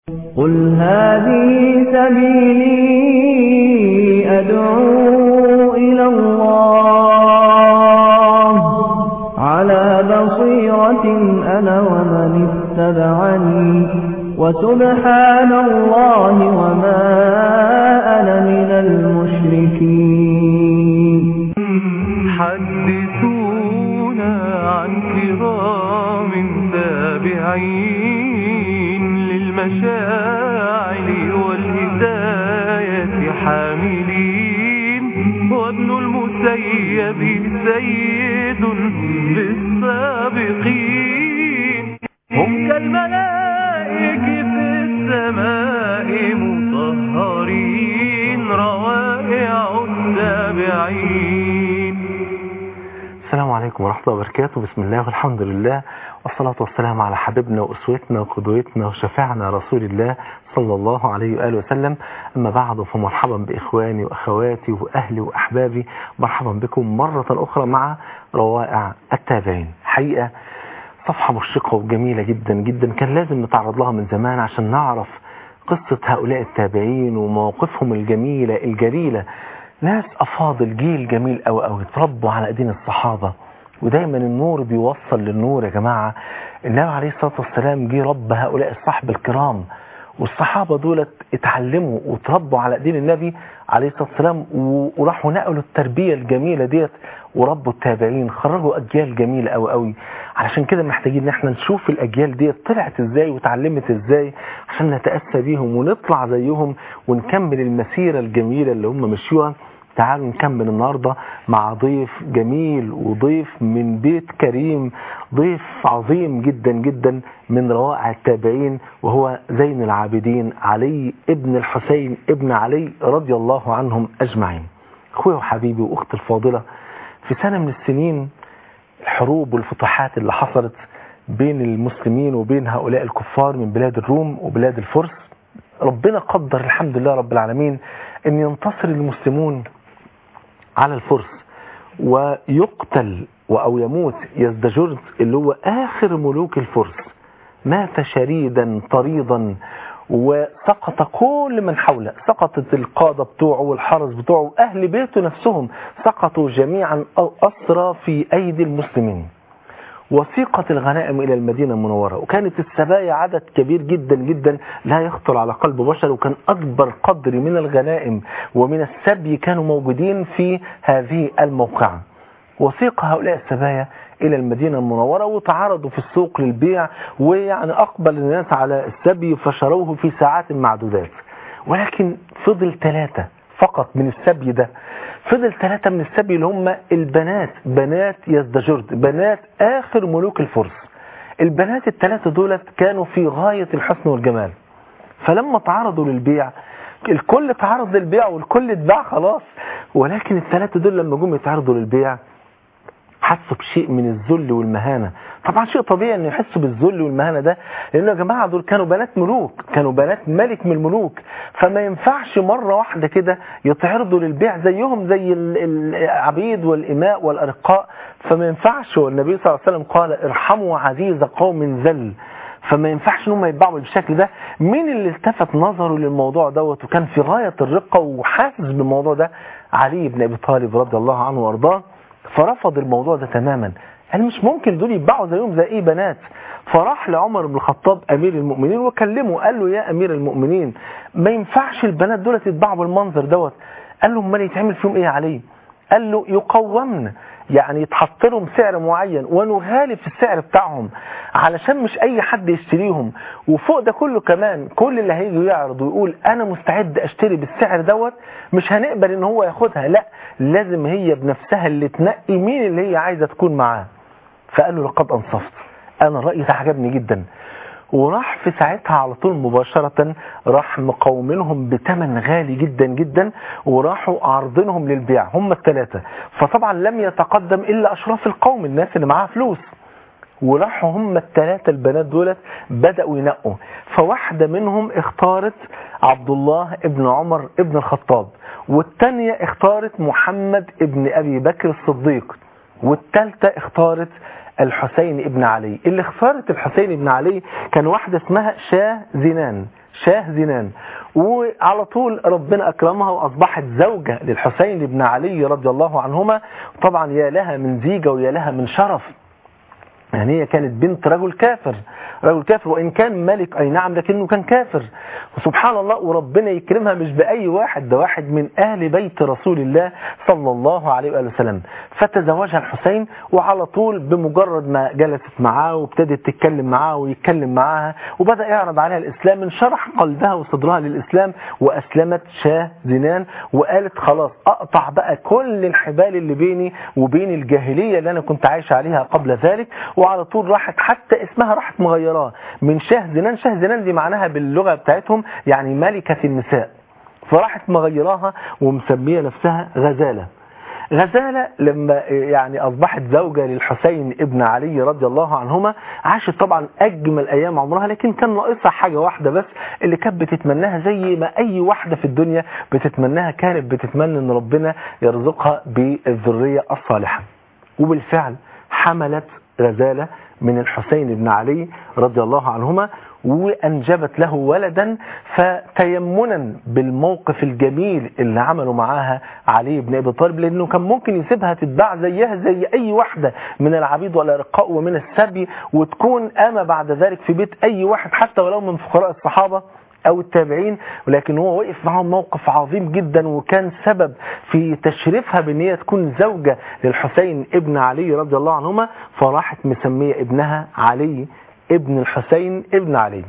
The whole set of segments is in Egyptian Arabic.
قل هذه سبيلي أدعو إلى الله على بصيرة أنا ومن اتبعني وسبحان الله وما أنا من المشركين حدثونا عن كرام تابعين للمشاعر والهداية حاملين وابن المسيب سيد بالسابقين هم كالملائك في السماء مطهرين روائع التابعين السلام عليكم ورحمة الله وبركاته بسم الله والحمد لله والصلاة والسلام على حبيبنا وأسوتنا وقدوتنا وشفاعنا رسول الله صلى الله عليه وآله وسلم أما بعد فمرحبا بإخواني وأخواتي وأهلي وأحبابي مرحبا بكم مرة أخرى مع روائع التابعين حقيقة صفحة مشرقة وجميلة جدا جدا كان لازم نتعرض لها من زمان عشان نعرف قصة هؤلاء التابعين ومواقفهم الجميلة الجليلة ناس أفاضل جيل جميل أوي أوي اتربوا على أيدين الصحابة ودايما النور بيوصل للنور يا جماعة النبي عليه الصلاة والسلام جه رب هؤلاء الصحب الكرام والصحابة دولت اتعلموا وتربوا على ايدين النبي عليه الصلاة والسلام و- وراحوا نقلوا التربية الجميلة ديت وربوا التابعين خرجوا أجيال جميلة أوي أوي علشان كده محتاجين ان احنا نشوف الأجيال ديت طلعت ازاي وتعلمت ازاي عشان نتأسى بيهم ونطلع زيهم ونكمل المسيرة الجميلة اللي هم مشيوها تعالوا نكمل النهاردة مع ضيف جميل وضيف من بيت كريم ضيف عظيم جدا جدا من روائع التابعين وهو زين العابدين علي ابن الحسين ابن علي رضي الله عنهم أجمعين أخوي وحبيبي وأختي الفاضلة في سنة من السنين الحروب والفتوحات اللي حصلت بين المسلمين وبين هؤلاء الكفار من بلاد الروم وبلاد الفرس ربنا قدر الحمد لله رب العالمين أن ينتصر المسلمون على الفرس ويقتل أو يموت يزدجرد اللي هو آخر ملوك الفرس مات شريدا طريدا وسقط كل من حوله سقطت القادة بتوعه والحرس بتوعه أهل بيته نفسهم سقطوا جميعا أو أسرى في أيدي المسلمين وسيقت الغنائم إلى المدينة المنورة وكانت السبايا عدد كبير جدا جدا لا يخطر على قلب بشر وكان أكبر قدر من الغنائم ومن السبي كانوا موجودين في هذه الموقعة وسيق هؤلاء السبايا إلى المدينة المنورة وتعرضوا في السوق للبيع ويعني أقبل الناس على السبي فشروه في ساعات معدودات ولكن فضل ثلاثة فقط من السبي ده فضل ثلاثة من السبي اللي هم البنات بنات يزدجرد بنات آخر ملوك الفرس البنات الثلاثة دولت كانوا في غاية الحسن والجمال فلما تعرضوا للبيع الكل تعرض للبيع والكل اتباع خلاص ولكن الثلاثة دول لما جم يتعرضوا للبيع حسوا بشيء من الذل والمهانة طبعا شيء طبيعي ان يحسوا بالذل والمهانة ده لانه يا جماعة دول كانوا بنات ملوك كانوا بنات ملك من الملوك فما ينفعش مرة واحدة كده يتعرضوا للبيع زيهم زي ال- العبيد والإماء والأرقاء فما ينفعش والنبي صلى الله عليه وسلم قال ارحموا عزيز قوم ذل فما ينفعش ان هم يتباعوا بالشكل ده مين اللي التفت نظره للموضوع دوت وكان في غاية الرقة وحاسس بالموضوع ده علي بن ابي طالب رضي الله عنه وارضاه فرفض الموضوع ده تماما قال مش ممكن دول يتباعوا زيهم زي ايه بنات فراح لعمر بن الخطاب امير المؤمنين وكلمه قال له يا امير المؤمنين ما ينفعش البنات دول يتباعوا بالمنظر دوت قال له امال يتعمل فيهم ايه يا علي قال له يقومن يعني يتحط لهم سعر معين ونغالي في السعر بتاعهم علشان مش اي حد يشتريهم وفوق ده كله كمان كل اللي هيجي يعرض ويقول انا مستعد اشتري بالسعر دوت مش هنقبل ان هو ياخدها لا لازم هي بنفسها اللي تنقي مين اللي هي عايزه تكون معاه فقال له لقد انصفت انا الراي ده عجبني جدا وراح في ساعتها على طول مباشرة راح مقومينهم بتمن غالي جدا جدا وراحوا عارضينهم للبيع هم الثلاثة فطبعا لم يتقدم إلا أشراف القوم الناس اللي معاها فلوس وراحوا هم الثلاثة البنات دولت بدأوا ينقوا فواحدة منهم اختارت عبد الله ابن عمر ابن الخطاب والتانية اختارت محمد ابن أبي بكر الصديق والتالتة اختارت الحسين ابن علي اللي اختارت الحسين ابن علي كان واحدة اسمها شاه زنان شاه زنان وعلى طول ربنا أكرمها وأصبحت زوجة للحسين بن علي رضي الله عنهما طبعا يا لها من زيجة ويا لها من شرف يعني هي كانت بنت رجل كافر رجل كافر وإن كان ملك أي نعم لكنه كان كافر وسبحان الله وربنا يكرمها مش بأي واحد ده واحد من أهل بيت رسول الله صلى الله عليه وآله وسلم فتزوجها الحسين وعلى طول بمجرد ما جلست معاه وابتدت تتكلم معاه ويتكلم معاها وبدأ يعرض عليها الإسلام انشرح قلبها وصدرها للإسلام وأسلمت شاه زنان وقالت خلاص أقطع بقى كل الحبال اللي بيني وبين الجاهلية اللي أنا كنت عايش عليها قبل ذلك وعلى طول راحت حتى اسمها راحت مغيراه من شاه زنان شاه زنان دي معناها باللغة بتاعتهم يعني ملكة النساء فراحت مغيراها ومسمية نفسها غزالة غزالة لما يعني أصبحت زوجة للحسين ابن علي رضي الله عنهما عاشت طبعا أجمل أيام عمرها لكن كان ناقصها حاجة واحدة بس اللي كانت بتتمناها زي ما أي واحدة في الدنيا بتتمناها كانت بتتمنى أن ربنا يرزقها بالذرية الصالحة وبالفعل حملت غزالة من الحسين بن علي رضي الله عنهما وأنجبت له ولدا فتيمنا بالموقف الجميل اللي عمله معاها علي بن أبي طالب لأنه كان ممكن يسيبها تتباع زيها زي أي واحدة من العبيد والأرقاء ومن السبي وتكون أما بعد ذلك في بيت أي واحد حتى ولو من فقراء الصحابة أو التابعين ولكن هو وقف معهم موقف عظيم جدا وكان سبب في تشريفها بأن هي تكون زوجة للحسين ابن علي رضي الله عنهما فراحت مسمية ابنها علي ابن الحسين ابن علي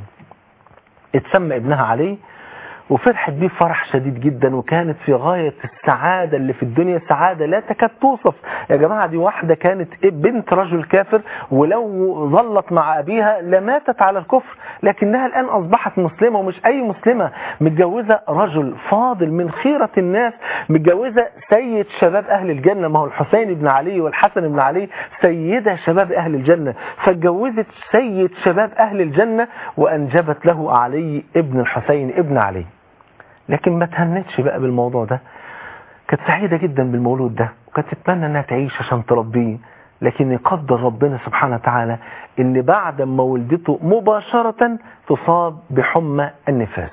اتسمى ابنها علي وفرحت بيه فرح شديد جدا وكانت في غاية السعادة اللي في الدنيا سعادة لا تكاد توصف يا جماعة دي واحدة كانت بنت رجل كافر ولو ظلت مع أبيها لماتت على الكفر لكنها الآن أصبحت مسلمة ومش أي مسلمة متجوزة رجل فاضل من خيرة الناس متجوزة سيد شباب أهل الجنة ما هو الحسين بن علي والحسن بن علي سيدة شباب أهل الجنة فاتجوزت سيد شباب أهل الجنة وأنجبت له علي ابن الحسين ابن علي لكن ما تهنتش بقى بالموضوع ده كانت سعيدة جدا بالمولود ده وكانت تتمنى انها تعيش عشان تربيه لكن يقدر ربنا سبحانه وتعالى ان بعد ما ولدته مباشرة تصاب بحمى النفاس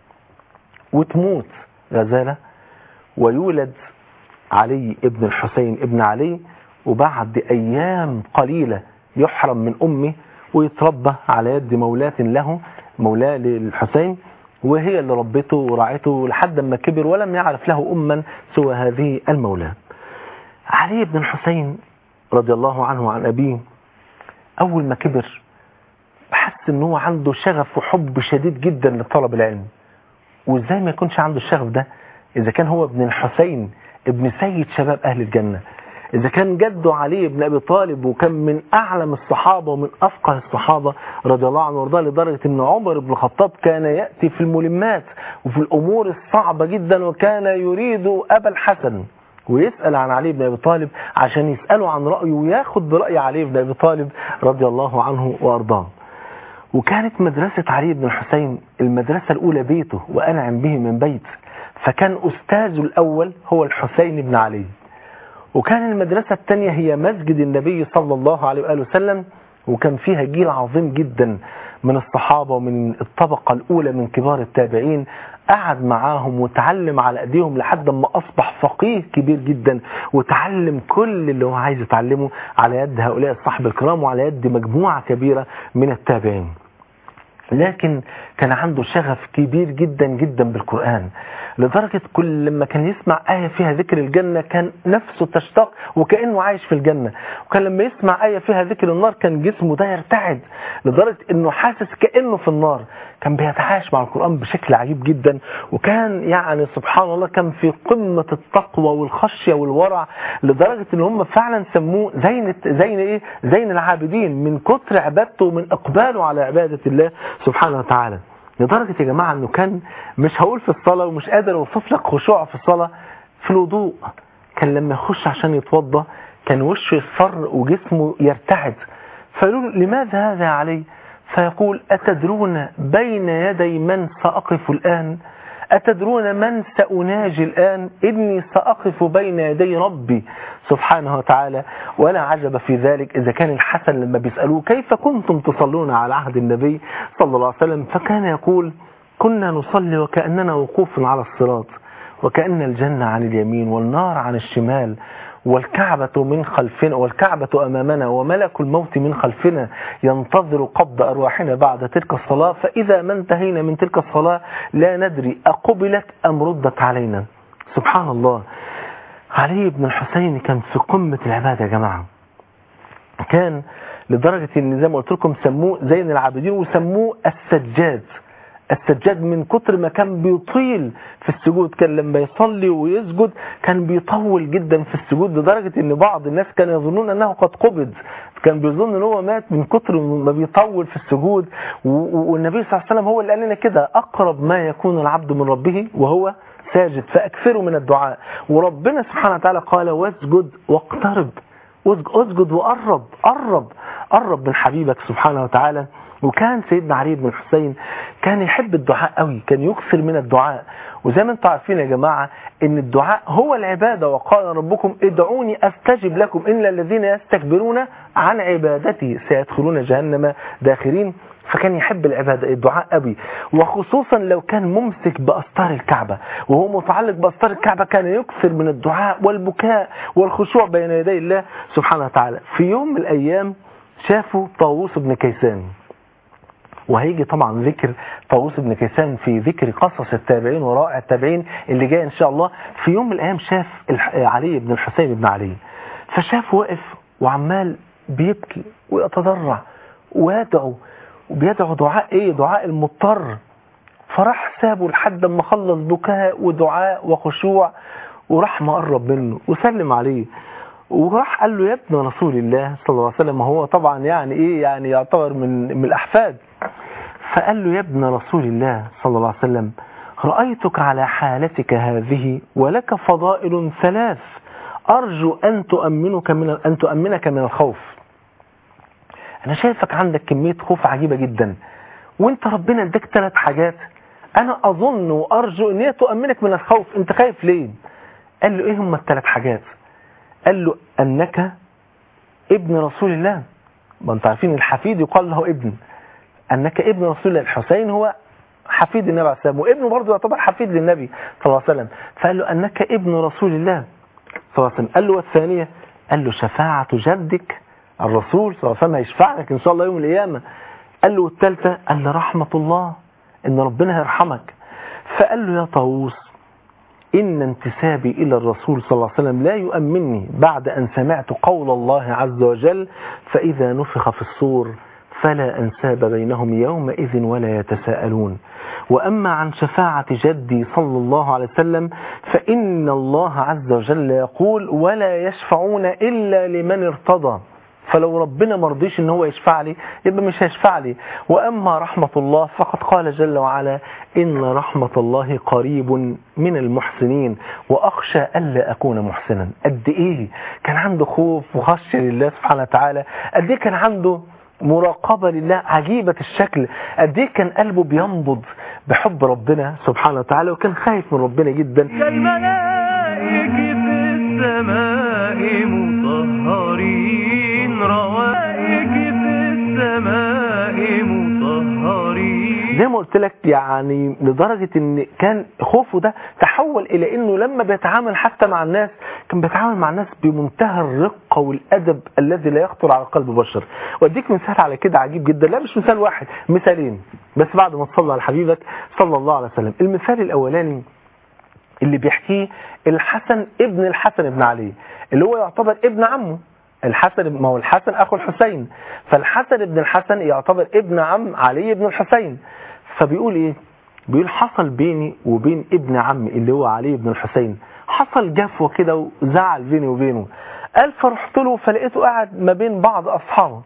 وتموت غزالة ويولد علي ابن الحسين ابن علي وبعد ايام قليلة يحرم من امه ويتربى على يد مولاة له مولاة للحسين وهي اللي ربته ورعته لحد ما كبر ولم يعرف له أما سوى هذه المولى علي بن الحسين رضي الله عنه وعن أبيه أول ما كبر حس أنه هو عنده شغف وحب شديد جدا لطلب العلم وإزاي ما يكونش عنده الشغف ده إذا كان هو ابن الحسين ابن سيد شباب أهل الجنة إذا كان جده علي بن أبي طالب وكان من أعلم الصحابة ومن أفقه الصحابة رضي الله عنه وارضاه لدرجة أن عمر بن الخطاب كان يأتي في الملمات وفي الأمور الصعبة جدا وكان يريد أبا الحسن ويسأل عن علي بن أبي طالب عشان يسأله عن رأيه وياخد برأي علي بن أبي طالب رضي الله عنه وأرضاه وكانت مدرسة علي بن الحسين المدرسة الأولى بيته وأنعم به من بيت فكان أستاذه الأول هو الحسين بن علي وكان المدرسة الثانية هي مسجد النبي صلى الله عليه وآله وسلم وكان فيها جيل عظيم جدا من الصحابة ومن الطبقة الأولى من كبار التابعين قعد معاهم وتعلم على أيديهم لحد ما أصبح فقيه كبير جدا وتعلم كل اللي هو عايز يتعلمه على يد هؤلاء الصحب الكرام وعلى يد مجموعة كبيرة من التابعين لكن كان عنده شغف كبير جدا جدا بالقرآن لدرجة كل لما كان يسمع آية فيها ذكر الجنة كان نفسه تشتاق وكأنه عايش في الجنة وكان لما يسمع آية فيها ذكر النار كان جسمه ده يرتعد لدرجة انه حاسس كأنه في النار كان بيتعايش مع القرآن بشكل عجيب جدا وكان يعني سبحان الله كان في قمة التقوى والخشية والورع لدرجة ان هم فعلا سموه زين زين ايه زين العابدين من كتر عبادته ومن اقباله على عبادة الله سبحانه وتعالى لدرجة يا جماعة انه كان مش هقول في الصلاة ومش قادر اوصف لك خشوع في الصلاة في الوضوء كان لما يخش عشان يتوضى كان وشه يصفر وجسمه يرتعد فيقولوا لماذا هذا يا علي فيقول أتدرون بين يدي من سأقف الآن أتدرون من سأناجي الآن إني سأقف بين يدي ربي سبحانه وتعالى ولا عجب في ذلك إذا كان الحسن لما بيسألوه كيف كنتم تصلون على عهد النبي صلى الله عليه وسلم فكان يقول كنا نصلي وكأننا وقوف على الصراط وكأن الجنة عن اليمين والنار عن الشمال والكعبة من خلفنا والكعبة أمامنا وملك الموت من خلفنا ينتظر قبض أرواحنا بعد تلك الصلاة فإذا ما انتهينا من تلك الصلاة لا ندري أقبلت أم ردت علينا سبحان الله علي بن الحسين كان في قمة العبادة يا جماعة كان لدرجة ان زي ما قلت لكم سموه زين العابدين وسموه السجاد السجاد من كتر ما كان بيطيل في السجود كان لما يصلي ويسجد كان بيطول جدا في السجود لدرجة ان بعض الناس كانوا يظنون انه قد قبض كان بيظن ان هو مات من كتر ما بيطول في السجود والنبي صلى الله عليه وسلم هو اللي قال لنا كده اقرب ما يكون العبد من ربه وهو ساجد فاكثروا من الدعاء وربنا سبحانه وتعالى قال واسجد واقترب اسجد وقرب قرب قرب من حبيبك سبحانه وتعالى وكان سيدنا علي بن الحسين كان يحب الدعاء قوي كان يكثر من الدعاء وزي ما انتم عارفين يا جماعة ان الدعاء هو العبادة وقال ربكم ادعوني استجب لكم إلا الذين يستكبرون عن عبادتي سيدخلون جهنم داخرين فكان يحب العبادة الدعاء قوي وخصوصا لو كان ممسك بأستار الكعبة وهو متعلق بأستار الكعبة كان يكثر من الدعاء والبكاء والخشوع بين يدي الله سبحانه وتعالى في يوم من الأيام شافوا طاووس بن كيسان وهيجي طبعا ذكر طاووس بن كيسان في ذكر قصص التابعين ورائع التابعين اللي جاي ان شاء الله في يوم من الايام شاف علي بن الحسين بن علي فشاف واقف وعمال بيبكي ويتضرع ويدعو وبيدعو دعاء ايه دعاء المضطر فراح سابه لحد ما خلص بكاء ودعاء وخشوع وراح مقرب منه وسلم عليه وراح قال له يا ابن رسول الله صلى الله عليه وسلم هو طبعا يعني ايه يعني يعتبر من من الاحفاد فقال له يا ابن رسول الله صلى الله عليه وسلم رأيتك على حالتك هذه ولك فضائل ثلاث أرجو أن تؤمنك من أن تؤمنك من الخوف أنا شايفك عندك كمية خوف عجيبة جدا وانت ربنا اداك ثلاث حاجات أنا أظن وأرجو أن هي تؤمنك من الخوف أنت خايف ليه قال له إيه هم الثلاث حاجات قال له أنك ابن رسول الله ما انت عارفين الحفيد يقال له ابن أنك ابن رسول الله الحسين هو حفيد النبي عليه السلام وابنه برضه يعتبر حفيد للنبي صلى الله عليه وسلم فقال له أنك ابن رسول الله صلى الله عليه وسلم قال له والثانية قال له شفاعة جدك الرسول صلى الله عليه وسلم هيشفع لك إن شاء الله يوم القيامة قال له والثالثة قال له رحمة الله إن ربنا هيرحمك فقال له يا طاووس إن انتسابي إلى الرسول صلى الله عليه وسلم لا يؤمنني بعد أن سمعت قول الله عز وجل فإذا نفخ في الصور فلا أنساب بينهم يومئذ ولا يتساءلون وأما عن شفاعة جدي صلى الله عليه وسلم فإن الله عز وجل يقول ولا يشفعون إلا لمن ارتضى فلو ربنا مرضيش ان هو يشفع لي يبقى مش هيشفع لي واما رحمة الله فقد قال جل وعلا ان رحمة الله قريب من المحسنين واخشى الا اكون محسنا قد ايه كان عنده خوف وخشية لله سبحانه وتعالى قد ايه كان عنده مراقبة لله عجيبة الشكل قد ايه كان قلبه بينبض بحب ربنا سبحانه وتعالى وكان خايف من ربنا جدا كالملائك في السماء مطهرين روائك في السماء مطهرين زي ما قلت لك يعني لدرجة ان كان خوفه ده تحول الى انه لما بيتعامل حتى مع الناس كان بيتعامل مع الناس بمنتهى الرقة والادب الذي لا يخطر على قلب بشر واديك مثال على كده عجيب جدا لا مش مثال واحد مثالين بس بعد ما تصلى على حبيبك صلى الله عليه وسلم المثال الاولاني اللي بيحكيه الحسن ابن الحسن ابن علي اللي هو يعتبر ابن عمه الحسن ما هو الحسن اخو الحسين فالحسن ابن الحسن يعتبر ابن عم علي بن الحسين فبيقول ايه بيقول حصل بيني وبين ابن عمي اللي هو علي بن الحسين حصل جفوه كده وزعل بيني وبينه قال فرحت له فلقيته قاعد ما بين بعض اصحابه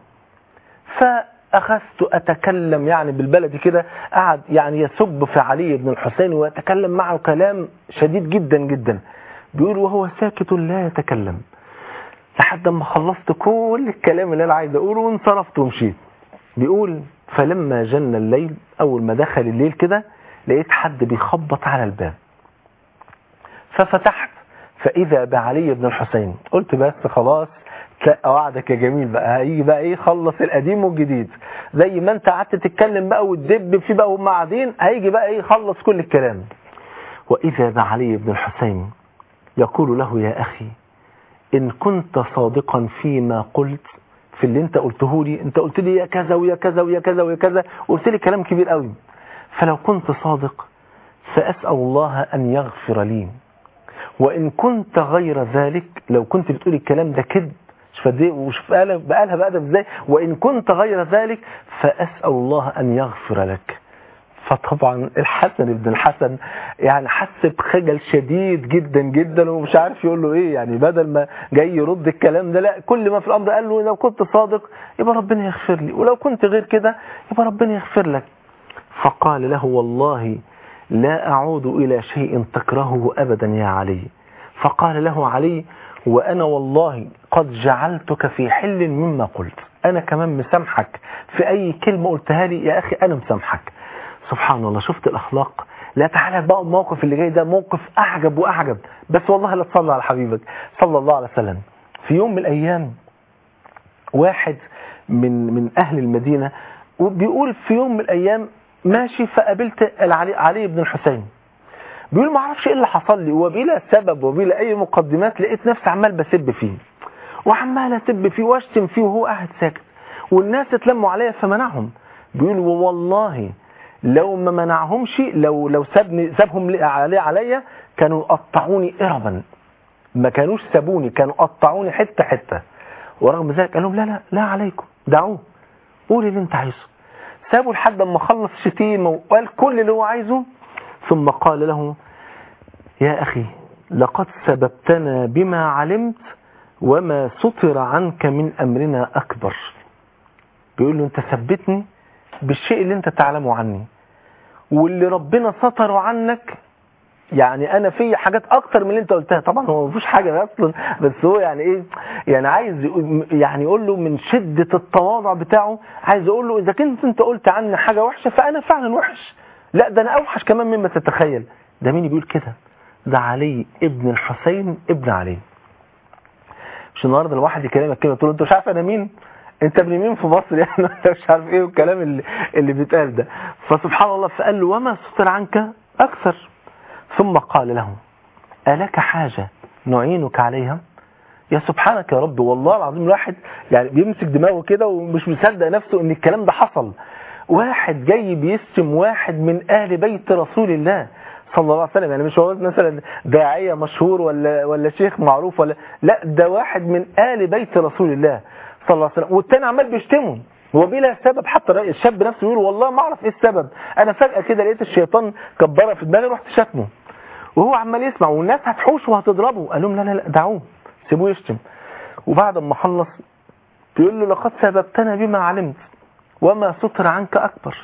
فاخذت اتكلم يعني بالبلدي كده قعد يعني يسب في علي بن الحسين ويتكلم معه كلام شديد جدا جدا بيقول وهو ساكت لا يتكلم لحد ما خلصت كل الكلام اللي انا عايز اقوله وانصرفت ومشيت بيقول فلما جن الليل اول ما دخل الليل كده لقيت حد بيخبط على الباب ففتحت فاذا بعلي بن الحسين قلت بس خلاص تلاقى وعدك يا جميل بقى هيجي بقى ايه خلص القديم والجديد زي ما انت قعدت تتكلم بقى وتدب فيه بقى وهم قاعدين هيجي بقى ايه يخلص كل الكلام واذا بعلي بن الحسين يقول له يا اخي ان كنت صادقا فيما قلت في اللي انت قلته لي انت قلت لي يا كذا ويا كذا ويا كذا ويا كذا وقلت لي كلام كبير قوي فلو كنت صادق فاسال الله ان يغفر لي وإن كنت غير ذلك لو كنت بتقول الكلام ده كذب شوف قد ايه وشوف قالها بقالها بأدب ازاي وإن كنت غير ذلك فأسأل الله أن يغفر لك فطبعا الحسن بن الحسن يعني حس بخجل شديد جدا جدا ومش عارف يقول له ايه يعني بدل ما جاي يرد الكلام ده لا كل ما في الامر قال له لو كنت صادق يبقى ربنا يغفر لي ولو كنت غير كده يبقى ربنا يغفر لك فقال له والله لا أعود إلى شيء تكرهه أبدا يا علي فقال له علي وأنا والله قد جعلتك في حل مما قلت أنا كمان مسامحك في أي كلمة قلتها لي يا أخي أنا مسامحك سبحان الله شفت الأخلاق لا تعالى بقى الموقف اللي جاي ده موقف أعجب وأعجب بس والله لا تصلى على حبيبك صلى الله عليه وسلم في يوم من الأيام واحد من من أهل المدينة وبيقول في يوم من الأيام ماشي فقابلت العلي علي بن الحسين بيقول ما اعرفش ايه اللي حصل لي وبلا سبب وبلا اي مقدمات لقيت نفسي عمال بسب فيه وعمال اسب فيه واشتم فيه وهو قاعد ساكت والناس اتلموا عليا فمنعهم بيقول والله لو ما منعهمش لو لو سابني سابهم علي عليا كانوا قطعوني اربا ما كانوش سابوني كانوا قطعوني حته حته ورغم ذلك قال لهم لا لا لا عليكم دعوه قول اللي انت عايزه سابه لحد ما خلص شتيمه وقال كل اللي هو عايزه ثم قال له يا أخي لقد سببتنا بما علمت وما سطر عنك من أمرنا أكبر بيقول له أنت ثبتني بالشيء اللي أنت تعلمه عني واللي ربنا سطره عنك يعني انا في حاجات اكتر من اللي انت قلتها طبعا هو مفيش حاجه اصلا بس هو يعني ايه يعني عايز يعني يقول له من شده التواضع بتاعه عايز يقول له اذا كنت انت قلت عني حاجه وحشه فانا فعلا وحش لا ده انا اوحش كمان مما تتخيل ده مين بيقول كده ده علي ابن الحسين ابن علي مش النهارده الواحد يكلمك كده تقول له انت مش عارف انا مين انت ابن مين في مصر يعني انت مش عارف ايه والكلام اللي, اللي بيتقال ده فسبحان الله فقال له وما ستر عنك اكثر ثم قال له ألك حاجة نعينك عليها يا سبحانك يا رب والله العظيم الواحد يعني بيمسك دماغه كده ومش مصدق نفسه ان الكلام ده حصل واحد جاي بيشتم واحد من اهل بيت رسول الله صلى الله عليه وسلم يعني مش هو مثلا داعية مشهور ولا ولا شيخ معروف ولا لا ده واحد من آل بيت رسول الله صلى الله عليه وسلم والتاني عمال بيشتمه وبلا سبب حتى الشاب نفسه يقول والله ما اعرف ايه السبب انا فجأة كده لقيت الشيطان كبره في دماغي رحت شتمه وهو عمال يسمع والناس هتحوش وهتضربه قال لهم لا لا لا دعوه سيبوه يشتم وبعد ما خلص بيقول له لقد سببتنا بما علمت وما ستر عنك أكبر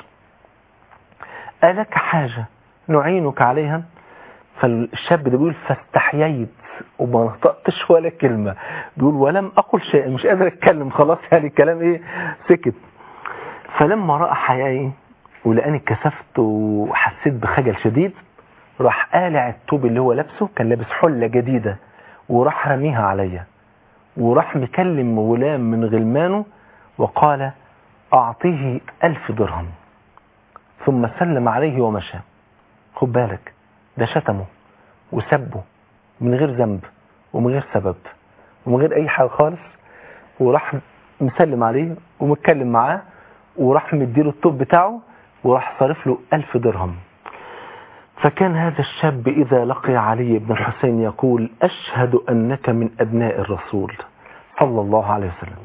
ألك حاجة نعينك عليها فالشاب ده بيقول فاستحييت وما نطقتش ولا كلمة بيقول ولم أقل شيء مش قادر أتكلم خلاص يعني الكلام إيه سكت فلما رأى حيائي ولقاني اتكسفت وحسيت بخجل شديد راح قالع التوب اللي هو لابسه كان لابس حلة جديدة وراح رميها عليا وراح مكلم غلام من غلمانه وقال أعطيه ألف درهم ثم سلم عليه ومشى خد بالك ده شتمه وسبه من غير ذنب ومن غير سبب ومن غير أي حاجة خالص وراح مسلم عليه ومتكلم معاه وراح مديله الطب بتاعه وراح صارف له ألف درهم فكان هذا الشاب إذا لقي علي بن الحسين يقول أشهد أنك من أبناء الرسول صلى الله عليه وسلم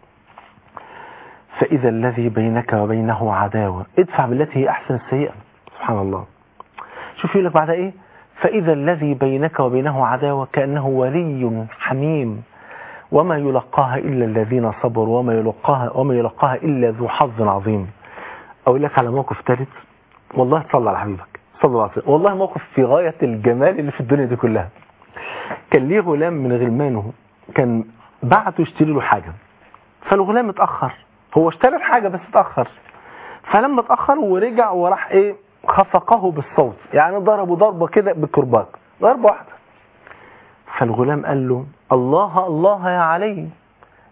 فإذا الذي بينك وبينه عداوة ادفع بالتي هي أحسن السيئة سبحان الله شوف يقول لك بعد إيه فإذا الذي بينك وبينه عداوة كأنه ولي حميم وما يلقاها إلا الذين صبروا وما يلقاها, وما يلقاها إلا ذو حظ عظيم أقول لك على موقف ثالث والله صلى على حبيبك صلى الله عليه وسلم والله موقف في غاية الجمال اللي في الدنيا دي كلها كان ليه غلام من غلمانه كان بعته يشتري له حاجة فالغلام اتأخر هو اشترى الحاجة بس اتأخر فلما اتأخر ورجع وراح ايه خفقه بالصوت يعني ضربه ضربة كده بالكرباج ضربة واحدة فالغلام قال له الله الله يا علي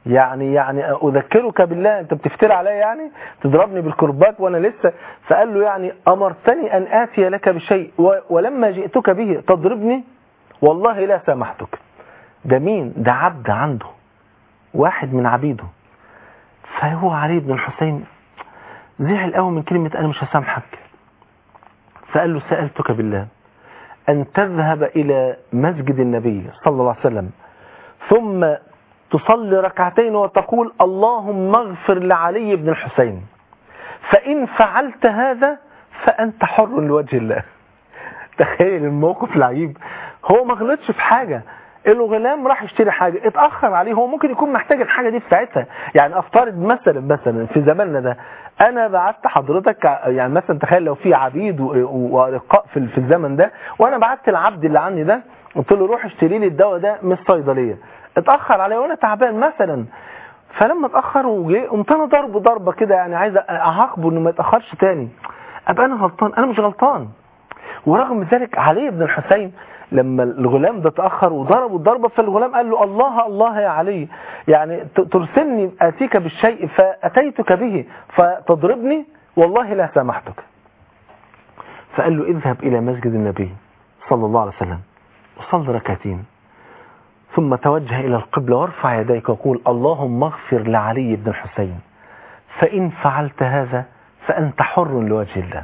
يعني يعني اذكرك بالله انت بتفتري عليا يعني تضربني بالكرباج وانا لسه فقال له يعني امرتني ان اتي لك بشيء و- ولما جئتك به تضربني والله لا سامحتك ده مين ده عبد عنده واحد من عبيده فهو علي بن الحسين زعل قوي من كلمة أنا مش هسامحك فقال له سألتك بالله أن تذهب إلى مسجد النبي صلى الله عليه وسلم ثم تصلي ركعتين وتقول اللهم اغفر لعلي بن الحسين فإن فعلت هذا فأنت حر لوجه الله تخيل الموقف العجيب هو ما غلطش في حاجة الغلام راح يشتري حاجة اتأخر عليه هو ممكن يكون محتاج الحاجة دي في ساعتها يعني افترض مثلا مثلا في زماننا ده انا بعت حضرتك يعني مثلا تخيل لو في عبيد و- و- ورقاء في في الزمن ده وانا بعت العبد اللي عندي ده قلت له روح اشتري لي الدواء ده من الصيدلية اتأخر عليه وانا تعبان مثلا فلما اتأخر وجه قمت انا ضربه ضربة كده يعني عايز اعاقبه انه ما يتأخرش تاني ابقى انا غلطان انا مش غلطان ورغم ذلك علي بن الحسين لما الغلام ده تأخر وضربه الضربة فالغلام قال له الله الله يا علي يعني ت- ترسلني آتيك بالشيء فأتيتك به فتضربني والله لا سامحتك فقال له اذهب إلى مسجد النبي صلى الله عليه وسلم وصل ركعتين ثم توجه إلى القبلة وارفع يديك وقول اللهم اغفر لعلي بن الحسين فإن فعلت هذا فأنت حر لوجه الله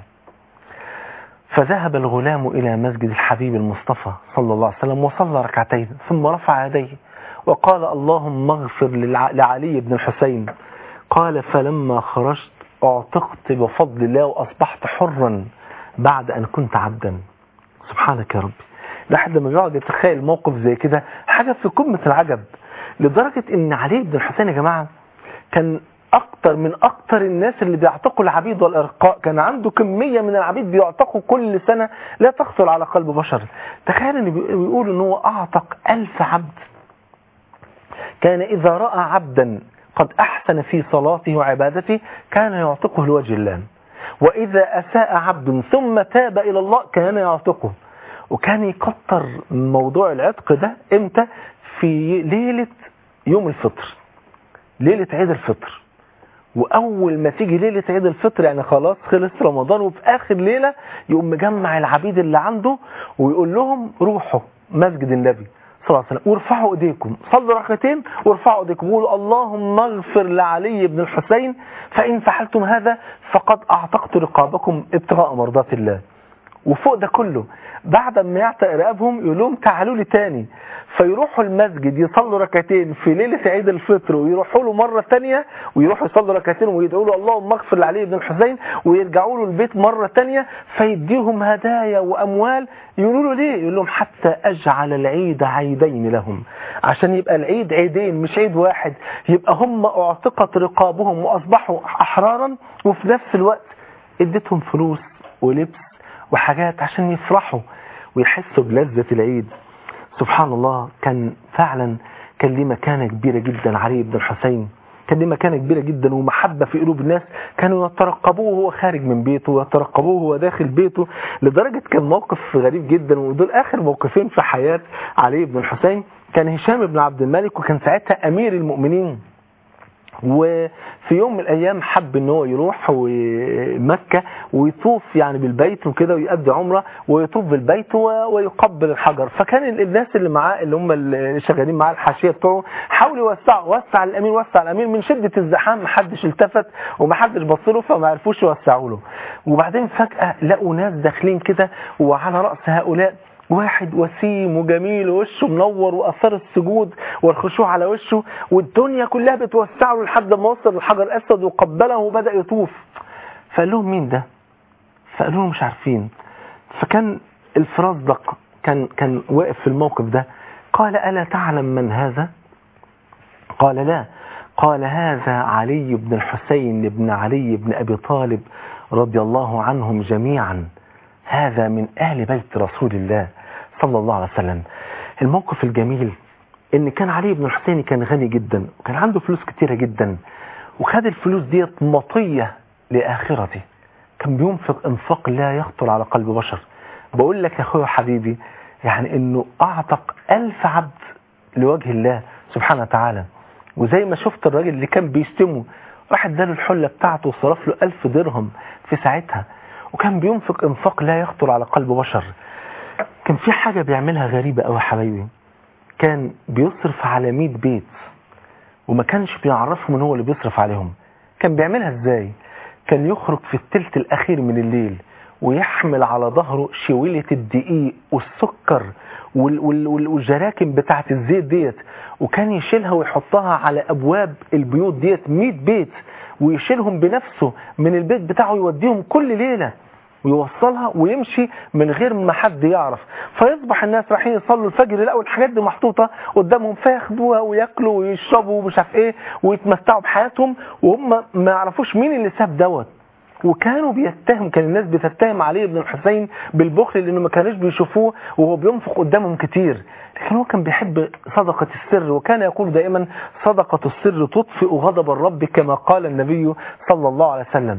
فذهب الغلام إلى مسجد الحبيب المصطفى صلى الله عليه وسلم وصلى ركعتين ثم رفع يديه وقال اللهم اغفر للع- لعلي بن الحسين قال فلما خرجت اعتقت بفضل الله وأصبحت حرا بعد أن كنت عبدا سبحانك يا ربي الواحد لما بيقعد يتخيل موقف زي كده حاجة في قمة العجب لدرجة ان علي بن الحسين يا جماعة كان اكتر من اكتر الناس اللي بيعتقوا العبيد والارقاء كان عنده كمية من العبيد بيعتقوا كل سنة لا تخطر على قلب بشر تخيل ان بيقولوا ان هو اعتق الف عبد كان اذا رأى عبدا قد احسن في صلاته وعبادته كان يعتقه لوجه الله واذا اساء عبد ثم تاب الى الله كان يعتقه وكان يكتر موضوع العتق ده امتى في ليلة يوم الفطر ليلة عيد الفطر واول ما تيجي ليلة عيد الفطر يعني خلاص خلص رمضان وفي اخر ليلة يقوم مجمع العبيد اللي عنده ويقول لهم روحوا مسجد النبي صلى الله عليه وسلم وارفعوا ايديكم صلوا ركعتين وارفعوا ايديكم وقولوا اللهم اغفر لعلي بن الحسين فان فعلتم هذا فقد اعتقت رقابكم ابتغاء مرضات الله وفوق ده كله بعد ما يعتق رقابهم يقول لهم تعالوا لي تاني فيروحوا المسجد يصلوا ركعتين في ليلة عيد الفطر ويروحوا له مرة تانية ويروحوا يصلوا ركعتين ويدعوا له اللهم اغفر لعلي بن الحسين ويرجعوا له البيت مرة تانية فيديهم هدايا وأموال يقولوا له ليه يقول لهم حتى أجعل العيد عيدين لهم عشان يبقى العيد عيدين مش عيد واحد يبقى هم اعتقت رقابهم وأصبحوا أحرارا وفي نفس الوقت اديتهم فلوس ولبس وحاجات عشان يفرحوا ويحسوا بلذة العيد سبحان الله كان فعلا كان ليه مكانة كبيرة جدا علي بن الحسين كان ليه مكانة كبيرة جدا ومحبة في قلوب الناس كانوا يترقبوه وهو خارج من بيته ويترقبوه وهو داخل بيته لدرجة كان موقف غريب جدا ودول آخر موقفين في حياة علي بن الحسين كان هشام بن عبد الملك وكان ساعتها أمير المؤمنين وفي يوم من الايام حب ان هو يروح مكة ويطوف يعني بالبيت وكده ويؤدي عمرة ويطوف بالبيت و- ويقبل الحجر فكان ال- الناس اللي معاه اللي هم اللي شغالين معاه الحاشية بتوعه حاولوا يوسعوا وسع الامير وسع الامير من شدة الزحام محدش التفت ومحدش بص له فما عرفوش يوسعوا له وبعدين فجأة لقوا ناس داخلين كده وعلى رأس هؤلاء واحد وسيم وجميل ووشه منور واثار السجود والخشوع على وشه والدنيا كلها بتوسع له لحد ما وصل للحجر الاسود وقبله وبدا يطوف فقال لهم مين ده فقالوا له مش عارفين فكان الفرزدق كان كان واقف في الموقف ده قال الا تعلم من هذا قال لا قال هذا علي بن الحسين بن علي بن ابي طالب رضي الله عنهم جميعا هذا من أهل بيت رسول الله صلى الله عليه وسلم الموقف الجميل ان كان علي بن الحسين كان غني جدا وكان عنده فلوس كتيرة جدا وخد الفلوس ديت مطية لآخرته كان بينفق انفاق لا يخطر على قلب بشر بقول لك يا اخويا حبيبي يعني انه اعتق الف عبد لوجه الله سبحانه وتعالى وزي ما شفت الراجل اللي كان بيشتمه راح اداله الحلة بتاعته وصرف له ألف درهم في ساعتها وكان بينفق انفاق لا يخطر على قلب بشر كان في حاجة بيعملها غريبة قوي يا حبايبي كان بيصرف على 100 بيت وما كانش بيعرفهم ان هو اللي بيصرف عليهم كان بيعملها ازاي كان يخرج في التلت الاخير من الليل ويحمل على ظهره شويلة الدقيق والسكر وال وال وال والجراكن بتاعة الزيت ديت وكان يشيلها ويحطها على ابواب البيوت ديت 100 بيت ويشيلهم بنفسه من البيت بتاعه يوديهم كل ليلة ويوصلها ويمشي من غير ما حد يعرف فيصبح الناس رايحين يصلوا الفجر يلاقوا الحاجات دي محطوطه قدامهم فياخدوها وياكلوا ويشربوا ومش عارف ايه ويتمتعوا بحياتهم وهم ما يعرفوش مين اللي ساب دوت وكانوا بيتهم كان الناس بتتهم علي بن الحسين بالبخل لانه ما كانوش بيشوفوه وهو بينفق قدامهم كتير لكن هو كان بيحب صدقة السر وكان يقول دائما صدقة السر تطفئ غضب الرب كما قال النبي صلى الله عليه وسلم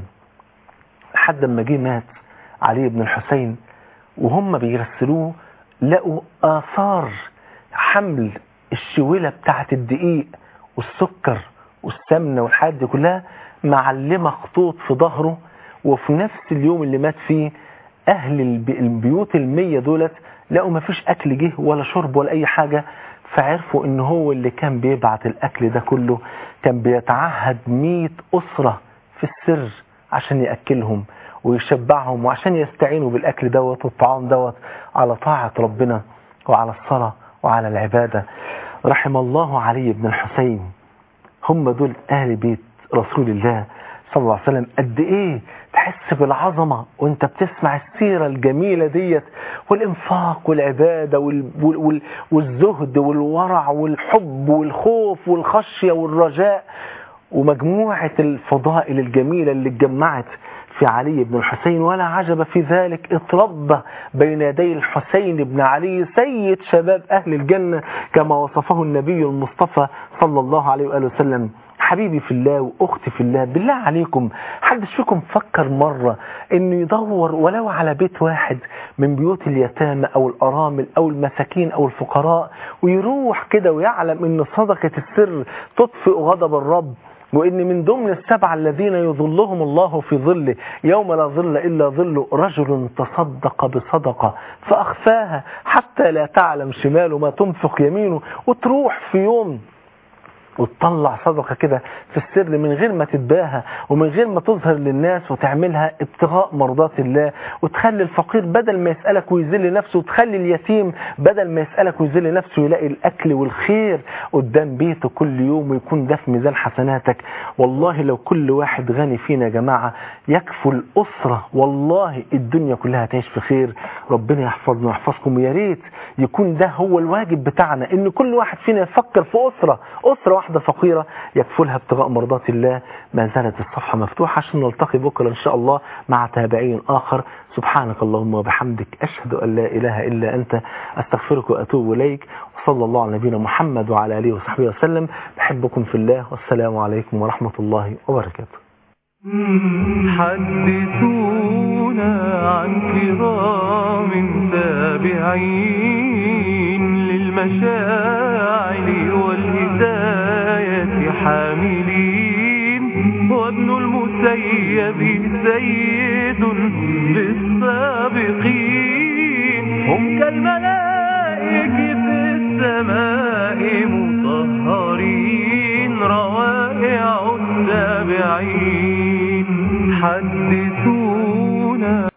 لحد ما جه مات علي بن الحسين وهم بيغسلوه لقوا آثار حمل الشويلة بتاعت الدقيق والسكر والسمنة والحاجات دي كلها معلمة خطوط في ظهره وفي نفس اليوم اللي مات فيه أهل البي- البيوت المية دولت لقوا ما فيش أكل جه ولا شرب ولا أي حاجة فعرفوا إن هو اللي كان بيبعت الأكل ده كله كان بيتعهد مئة أسرة في السر عشان يأكلهم ويشبعهم وعشان يستعينوا بالأكل دوت والطعام دوت على طاعة ربنا وعلى الصلاة وعلى العبادة رحم الله علي بن الحسين هم دول أهل بيت رسول الله صلى الله عليه وسلم قد إيه تحس بالعظمة وانت بتسمع السيرة الجميلة ديت والإنفاق والعبادة وال وال وال والزهد والورع والحب والخوف والخشية والرجاء ومجموعة الفضائل الجميلة اللي اتجمعت في علي بن الحسين ولا عجب في ذلك اتربى بين يدي الحسين بن علي سيد شباب أهل الجنة كما وصفه النبي المصطفى صلى الله عليه وآله وسلم حبيبي في الله وأختي في الله بالله عليكم حدش فيكم فكر مرة انه يدور ولو على بيت واحد من بيوت اليتامى او الارامل او المساكين او الفقراء ويروح كده ويعلم ان صدقة السر تطفئ غضب الرب وإن من ضمن السبعة الذين يظلهم الله في ظله يوم لا ظل إلا ظله رجل تصدق بصدقة فأخفاها حتى لا تعلم شماله ما تنفق يمينه وتروح في يوم وتطلع صدقة كده في السر من غير ما تتباهى ومن غير ما تظهر للناس وتعملها ابتغاء مرضات الله وتخلي الفقير بدل ما يسألك ويذل نفسه وتخلي اليتيم بدل ما يسألك ويذل نفسه يلاقي الأكل والخير قدام بيته كل يوم ويكون ده في ميزان حسناتك والله لو كل واحد غني فينا يا جماعة يكفوا الأسرة والله الدنيا كلها تعيش في خير ربنا يحفظنا ويحفظكم ويا ريت يكون ده هو الواجب بتاعنا ان كل واحد فينا يفكر في أسرة أسرة واحدة فقيرة يكفلها ابتغاء مرضات الله ما زالت الصفحة مفتوحة عشان نلتقي بكرة إن شاء الله مع تابعين آخر سبحانك اللهم وبحمدك أشهد أن لا إله إلا أنت أستغفرك وأتوب إليك وصلى الله على نبينا محمد وعلى آله وصحبه وسلم بحبكم في الله والسلام عليكم ورحمة الله وبركاته حدثونا عن كرام تابعين للمشاعر والهداية حاملين وابن المسيب سيد